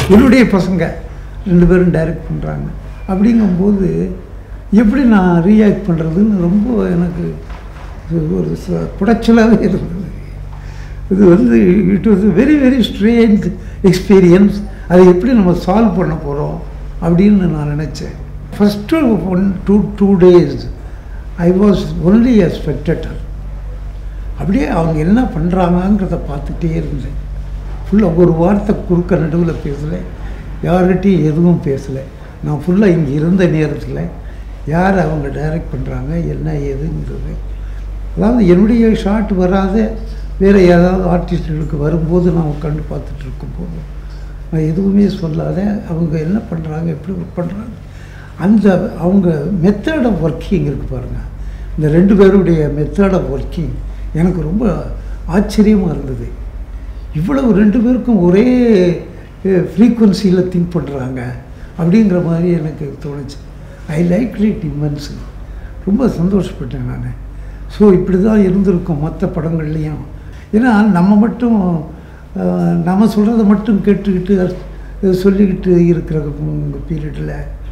என்னுடைய பசங்க ரெண்டு பேரும் டைரக்ட் பண்ணுறாங்க அப்படிங்கும்போது எப்படி நான் ரியாக்ட் பண்ணுறதுன்னு ரொம்ப எனக்கு இது ஒரு ச- குடைச்சலாகவே இருந்தது இது வந்து it was very very strange experience அதை எப்படி நம்ம சால்வ் பண்ண போகிறோம் அப்படின்னு நான் நினச்சேன் first one two two days I was only a spectator அப்படியே அவங்க என்ன பண்ணுறாங்கங்கிறத பார்த்துட்டே இருந்தேன் ஃபுல்லாக ஒரு வார்த்தை குறுக்க நடுவில் பேசலை யார்கிட்டையும் எதுவும் பேசலை நான் ஃபுல்லாக இங்கே இருந்த நேரத்தில் யார் அவங்க டைரக்ட் பண்ணுறாங்க என்ன ஏதுங்கிறது அதாவது என்னுடைய ஷாட் வராத வேறு ஏதாவது ஆர்டிஸ்டுகளுக்கு வரும்போது நான் உட்காந்து பார்த்துட்டு இருக்கும்போது நான் எதுவுமே சொல்லாத அவங்க என்ன பண்ணுறாங்க எப்படி ஒர்க் பண்ணுறாங்க அந்த அவங்க மெத்தட் ஆஃப் ஒர்க்கிங் இருக்குது பாருங்கள் இந்த ரெண்டு பேருடைய மெத்தட் ஆஃப் ஒர்க்கிங் எனக்கு ரொம்ப ஆச்சரியமாக இருந்தது இவ்வளவு ரெண்டு பேருக்கும் ஒரே ஃப்ரீக்குவன்சியில் திங்க் பண்ணுறாங்க அப்படிங்கிற மாதிரி எனக்கு தோணுச்சு ஐ லைக் இட் இம்மன்ஸ் ரொம்ப சந்தோஷப்பட்டேன் நான் ஸோ இப்படி தான் இருந்திருக்கும் மற்ற படங்கள்லேயும் ஏன்னா நம்ம மட்டும் அஹ், நம்ம சொல்கிறத மட்டும் கேட்டுக்கிட்டு அஹ், சொல்லிக்கிட்டு இருக்கிற பீரியடில்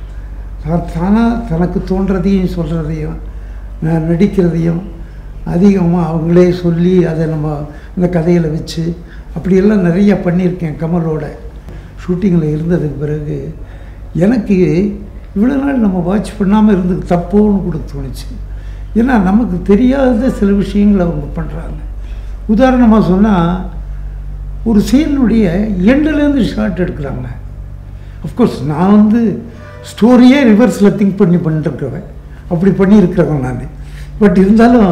தானாக தனக்கு தோன்றதையும் சொல்கிறதையும் நடிக்கிறதையும் அதிகமாக அவங்களே சொல்லி அதை நம்ம இந்த கதையில் வச்சு அப்படியெல்லாம் நிறைய பண்ணியிருக்கேன் கமலோட ஷூட்டிங்கில் இருந்ததுக்கு பிறகு எனக்கு இவ்வளோ நாள் நம்ம வாட்ச் பண்ணாமல் இருந்தது தப்போன்னு கூட தோணுச்சு ஏன்னா நமக்கு தெரியாத சில விஷயங்களை அவங்க பண்ணுறாங்க உதாரணமாக சொன்னால் ஒரு சீனுடைய எண்டுலேருந்து ஷார்ட் எடுக்கிறாங்க அஃப்கோர்ஸ் நான் வந்து ஸ்டோரியே ரிவர்ஸில் திங்க் பண்ணி பண்ணிட்டுருக்கிறவன் அப்படி பண்ணியிருக்கிறவன் நான் பட் இருந்தாலும்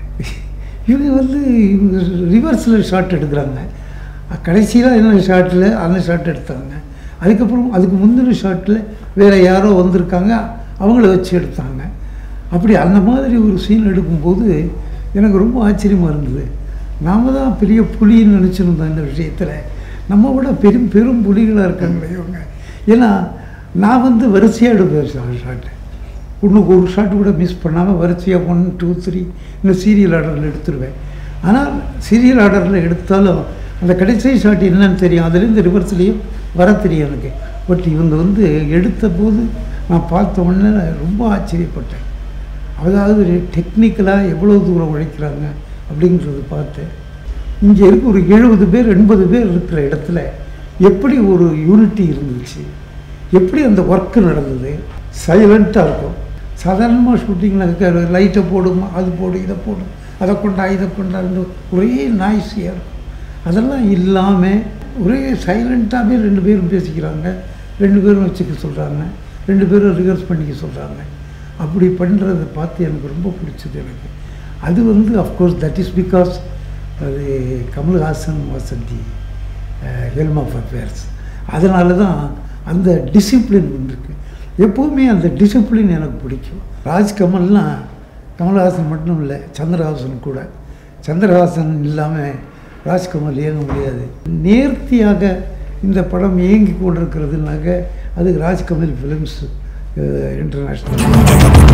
இவங்க வந்து இவங்க ரிவர்ஸில் ஷார்ட் எடுக்கிறாங்க கடைசியில் என்ன ஷாட்டில் அந்த ஷாட் எடுத்தாங்க அதுக்கப்புறம் அதுக்கு முந்தின ஷாட்டில் வேறு யாரோ வந்திருக்காங்க அவங்கள வச்சு எடுத்தாங்க அப்படி அந்த மாதிரி ஒரு சீன் எடுக்கும்போது எனக்கு ரொம்ப ஆச்சரியமாக இருந்தது நாம தான் பெரிய புலின்னு நினச்சிருந்தோம் இந்த விஷயத்தில் நம்ம விட பெரும் பெரும் புலிகளாக இருக்காங்களே இவங்க ஏன்னா நான் வந்து வரிசையாக எடுப்பேன் ஷாட்டு இன்னும் ஒரு ஷாட் கூட மிஸ் பண்ணாமல் வரிசையாக ஒன் டூ த்ரீ இந்த சீரியல் ஆர்டரில் எடுத்துருவேன் ஆனால் சீரியல் ஆர்டரில் எடுத்தாலும் அந்த கடைசி ஷாட் என்னன்னு தெரியும் அதுலேருந்து ரிவர்ஸ்லேயும் வர தெரியும் எனக்கு பட் இவங்க வந்து எடுத்த போது நான் பார்த்த உடனே நான் ரொம்ப ஆச்சரியப்பட்டேன் அதாவது டெக்னிக்கலாக எவ்வளோ தூரம் உழைக்கிறாங்க அப்படிங்கிறத பார்த்தேன் இங்கே இருக்க ஒரு எழுபது பேர் எண்பது பேர் இருக்கிற இடத்துல எப்படி ஒரு யூனிட்டி இருந்துச்சு எப்படி அந்த ஒர்க்கு நடந்தது சைலண்ட்டாக இருக்கும் சாதாரணமாக ஷூட்டிங்கில் லைட்டை போடும் அது போடு இதை போடும் அதை கொண்டா இதை கொண்டாந்து ஒரே நாய்ஸியாக இருக்கும் அதெல்லாம் இல்லாமல் ஒரே சைலண்ட்டாகவே ரெண்டு பேரும் பேசிக்கிறாங்க ரெண்டு பேரும் வச்சுக்க சொல்கிறாங்க ரெண்டு பேரும் ரிஹர்ஸ் பண்ணிக்க சொல்கிறாங்க அப்படி பண்ணுறதை பார்த்து எனக்கு ரொம்ப பிடிச்சது எனக்கு அது வந்து அஃப்கோர்ஸ் தட் இஸ் பிகாஸ் அது Kamal Haasan Vasanthi helm of affairs அதனால தான் அந்த டிசிப்ளின் இருக்கு எப்போவுமே அந்த டிசிப்ளின் எனக்கு பிடிக்கும் ராஜ்கமல்னால் கமல்ஹாசன் மட்டும் இல்லை சந்திரஹாசன் கூட சந்திரஹாசன் இல்லாமல் ராஜ்கமல் இயங்க முடியாது நேர்த்தியாக இந்த படம் இயங்கி கொண்டிருக்கிறதுனாக்க அது ராஜ்கமல் ஃபிலிம்ஸ் இன்டர்நேஷ்னல்